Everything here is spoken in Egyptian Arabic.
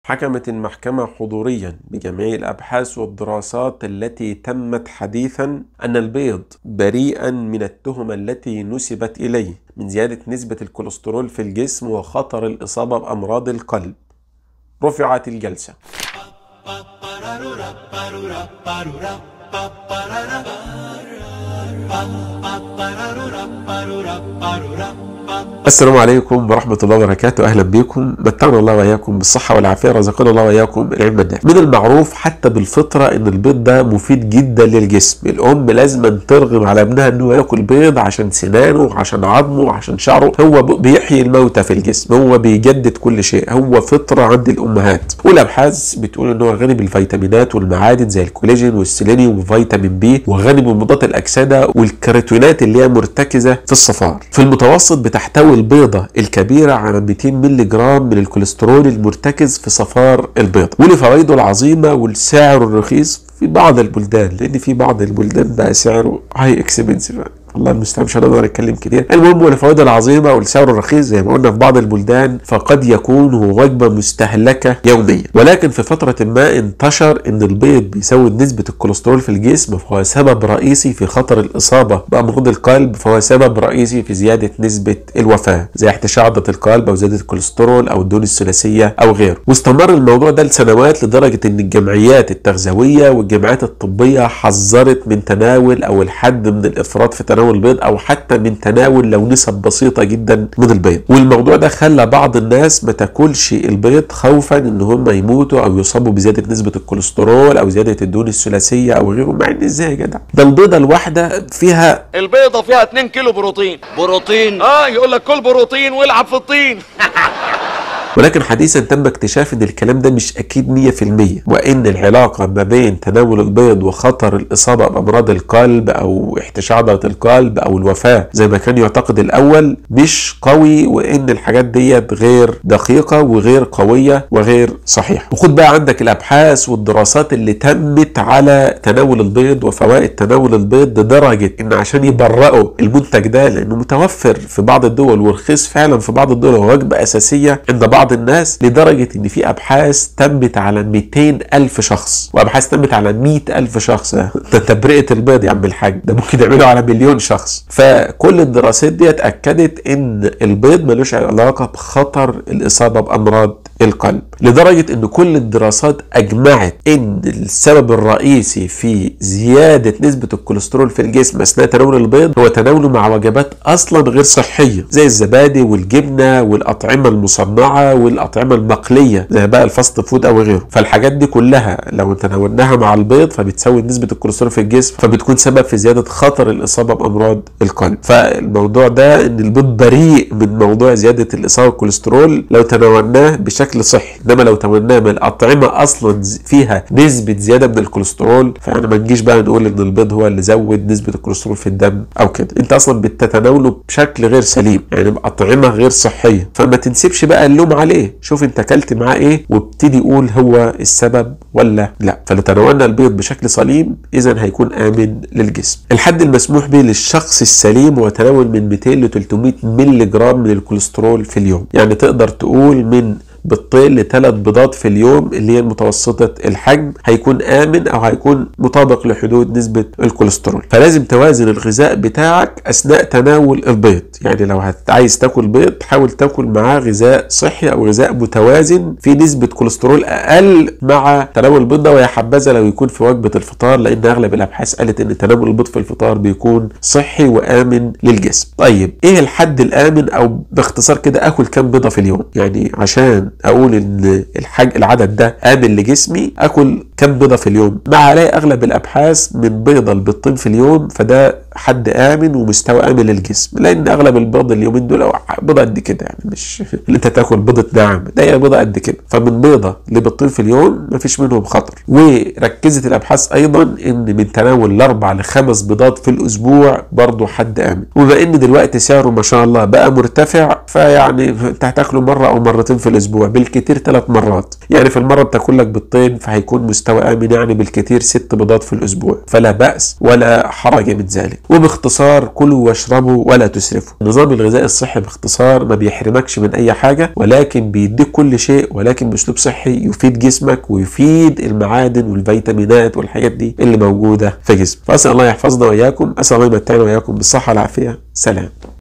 حكمت المحكمة حضوريا بجميع الأبحاث والدراسات التي تمت حديثا أن البيض بريئا من التهمة التي نسبت إليه من زيادة نسبة الكوليسترول في الجسم وخطر الإصابة بأمراض القلب رفعت الجلسة السلام عليكم ورحمة الله وبركاته أهلا بكم متعنا الله وإياكم بالصحة والعافية رزقنا الله وإياكم العلم النافع من المعروف حتى بالفطرة إن البيض ده مفيد جدا للجسم الأم لازم ترغم على ابنها إنه ياكل بيض عشان سنانه عشان عظمه عشان شعره هو بيحيي الموتى في الجسم هو بيجدد كل شيء هو فطرة عند الأمهات والأبحاث بتقول إن هو غني بالفيتامينات والمعادن زي الكولاجين والسيلينيوم وفيتامين بي وغني بمضادات الأكسدة والكرياتينات اللي هي مرتكزة في الصفار في المتوسط بتحتوي البيضة الكبيرة على 200 مللي جرام من الكوليسترول المرتكز في صفار البيضة ولفوائده العظيمة والسعر الرخيص في بعض البلدان لان في بعض البلدان بقى سعره هاي اكسبنسيف الله المستعان مش هنقدر نتكلم كتير المهم والفوائد العظيمه والسعر الرخيص زي ما قلنا في بعض البلدان فقد يكون هو وجبه مستهلكه يوميا ولكن في فتره ما انتشر ان البيض بيزود نسبه الكوليسترول في الجسم فهو سبب رئيسي في خطر الاصابه بامراض القلب فهو سبب رئيسي في زياده نسبه الوفاه زي احتشاء عضله القلب او زياده الكوليسترول او الدهون الثلاثيه او غيره واستمر الموضوع ده لسنوات لدرجه ان الجمعيات التغذويه والجمعيات الطبيه حذرت من تناول او الحد من الافراط في تناول البيض او حتى من تناول لو نسب بسيطه جدا من البيض والموضوع ده خلى بعض الناس ما تاكلش البيض خوفا ان هم يموتوا او يصابوا بزياده نسبه الكوليسترول او زياده الدهون الثلاثيه او غيره مع ان ازاي يا جدع ده البيضه الواحده فيها البيضة فيها 2 كيلو بروتين بروتين اه يقول لك كل بروتين والعب في الطين ولكن حديثا تم اكتشاف ان الكلام ده مش اكيد 100% وان العلاقه ما بين تناول البيض وخطر الاصابه بامراض القلب او احتشاء عضله القلب او الوفاه زي ما كان يعتقد الاول مش قوي وان الحاجات ديت غير دقيقه وغير قويه وغير صحيحه وخد بقى عندك الابحاث والدراسات اللي تمت على تناول البيض وفوائد تناول البيض لدرجه ان عشان يبرئوا المنتج ده لانه متوفر في بعض الدول ورخيص فعلا في بعض الدول ووجبه اساسيه عند بعض الناس لدرجة ان في ابحاث تمت على 200 الف شخص وابحاث تمت على 100 الف شخص ده تبرئة البيض يا عم الحاج ده ممكن يعملوا على مليون شخص فكل الدراسات دي اكدت ان البيض ملوش علاقة بخطر الاصابة بامراض القلب لدرجة ان كل الدراسات اجمعت ان السبب الرئيسي في زيادة نسبة الكوليسترول في الجسم اثناء تناول البيض هو تناوله مع وجبات اصلا غير صحية زي الزبادي والجبنة والاطعمة المصنعة والاطعمة المقلية زي بقى الفاست فود او غيره فالحاجات دي كلها لو تناولناها مع البيض فبتزود نسبة الكوليسترول في الجسم فبتكون سبب في زيادة خطر الاصابة بامراض القلب فالموضوع ده ان البيض بريء من موضوع زيادة الاصابة بالكوليسترول لو تناولناه بشكل بشكل صحي انما لو تناولناه من اطعمه اصلا فيها نسبه زياده من الكوليسترول فاحنا ما نجيش بقى نقول ان البيض هو اللي زود نسبه الكوليسترول في الدم او كده انت اصلا بتتناوله بشكل غير سليم يعني باطعمه غير صحيه فما تنسبش بقى اللوم عليه شوف انت اكلت معاه ايه وابتدي قول هو السبب ولا لا فلو تناولنا البيض بشكل سليم اذا هيكون امن للجسم الحد المسموح به للشخص السليم هو تناول من 200 ل 300 مللي جرام من الكوليسترول في اليوم يعني تقدر تقول من بيضتين لثلاث بيضات في اليوم اللي هي متوسطة الحجم هيكون آمن أو هيكون مطابق لحدود نسبة الكوليسترول فلازم توازن الغذاء بتاعك أثناء تناول البيض يعني لو عايز تاكل بيض حاول تاكل معاه غذاء صحي أو غذاء متوازن في نسبة كوليسترول أقل مع تناول البيض ده ويا حبذا لو يكون في وجبة الفطار لأن أغلب الأبحاث قالت إن تناول البيض في الفطار بيكون صحي وآمن للجسم طيب إيه الحد الآمن أو باختصار كده آكل كام بيضة في اليوم يعني عشان اقول ان الحاج العدد ده امن لجسمي اكل كم بيضه في اليوم مع الاقي اغلب الابحاث من بيضه لبيضتين في اليوم فده حد امن ومستوى امن للجسم لان اغلب البيض اليومين دول بيضه قد كده يعني مش اللي انت تاكل بيضه نعم ده هي بيضه قد كده فمن بيضه لبيضتين في اليوم مفيش منهم خطر وركزت الابحاث ايضا ان من تناول الاربع لخمس بيضات في الاسبوع برضه حد امن وبما ان دلوقتي سعره ما شاء الله بقى مرتفع فيعني انت هتاكله مره او مرتين في الاسبوع بالكتير ثلاث مرات يعني في المره بتاكل لك بيضتين فهيكون مستوى مستوى امن يعني بالكثير ست بيضات في الاسبوع فلا باس ولا حرج من ذلك وباختصار كلوا واشربوا ولا تسرفوا النظام الغذائي الصحي باختصار ما بيحرمكش من اي حاجه ولكن بيديك كل شيء ولكن باسلوب صحي يفيد جسمك ويفيد المعادن والفيتامينات والحاجات دي اللي موجوده في جسمك فاسال الله يحفظنا واياكم اسال الله يمتعنا واياكم بالصحه والعافيه سلام